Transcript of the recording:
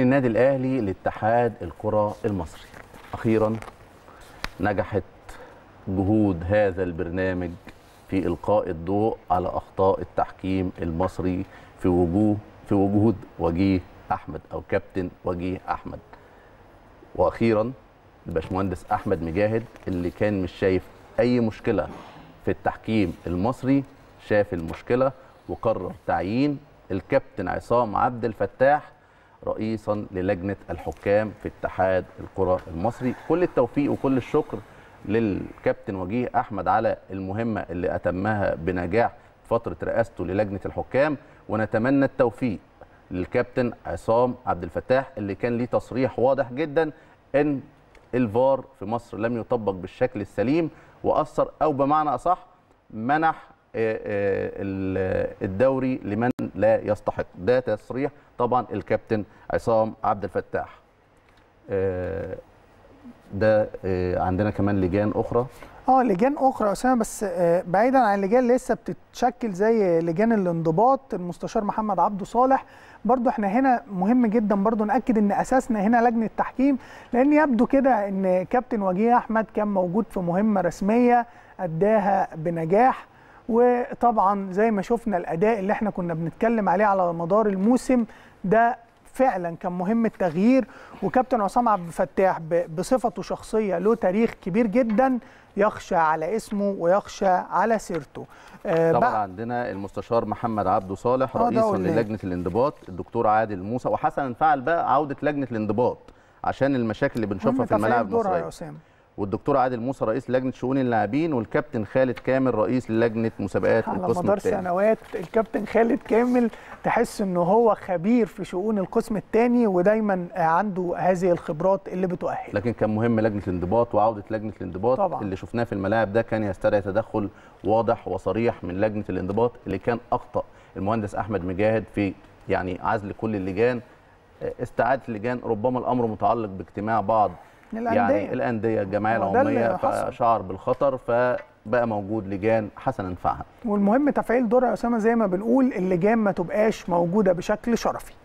النادي الاهلي لاتحاد الكره المصري اخيرا نجحت جهود هذا البرنامج في القاء الضوء على اخطاء التحكيم المصري في وجوه في وجود وجيه احمد او كابتن وجيه احمد واخيرا الباشمهندس احمد مجاهد اللي كان مش شايف اي مشكله في التحكيم المصري شاف المشكله وقرر تعيين الكابتن عصام عبد الفتاح رئيسا للجنه الحكام في اتحاد الكره المصري كل التوفيق وكل الشكر للكابتن وجيه احمد على المهمه اللي اتمها بنجاح فتره رئاسته للجنه الحكام ونتمنى التوفيق للكابتن عصام عبد الفتاح اللي كان ليه تصريح واضح جدا ان الفار في مصر لم يطبق بالشكل السليم واثر او بمعنى اصح منح الدوري لمن لا يستحق ده تصريح طبعا الكابتن عصام عبد الفتاح ده عندنا كمان لجان اخرى اه لجان اخرى يا اسامه بس بعيدا عن اللجان لسه بتتشكل زي لجان الانضباط المستشار محمد عبده صالح برضو احنا هنا مهم جدا برضو ناكد ان اساسنا هنا لجنه التحكيم لان يبدو كده ان كابتن وجيه احمد كان موجود في مهمه رسميه اداها بنجاح وطبعا زي ما شفنا الاداء اللي احنا كنا بنتكلم عليه على مدار الموسم ده فعلا كان مهم التغيير وكابتن عصام عبد الفتاح بصفته شخصيه له تاريخ كبير جدا يخشى على اسمه ويخشى على سيرته آه طبعا عندنا المستشار محمد عبده صالح رئيسا للجنه الانضباط الدكتور عادل موسى وحسنا فعل بقى عوده لجنه الانضباط عشان المشاكل اللي بنشوفها في الملاعب المصريه والدكتور عادل موسى رئيس لجنه شؤون اللاعبين والكابتن خالد كامل رئيس لجنه مسابقات على القسم مدار الثاني سنوات الكابتن خالد كامل تحس انه هو خبير في شؤون القسم الثاني ودايما عنده هذه الخبرات اللي بتؤهل لكن كان مهم لجنه الانضباط وعوده لجنه الانضباط طبعا. اللي شفناه في الملاعب ده كان يستدعي تدخل واضح وصريح من لجنه الانضباط اللي كان اخطا المهندس احمد مجاهد في يعني عزل كل اللجان استعاده اللجان ربما الامر متعلق باجتماع بعض الأندية. يعني الانديه الجمعيه العموميه فشعر بالخطر فبقى موجود لجان حسنا فعل والمهم تفعيل دورها يا اسامه زي ما بنقول اللجان ما تبقاش موجوده بشكل شرفي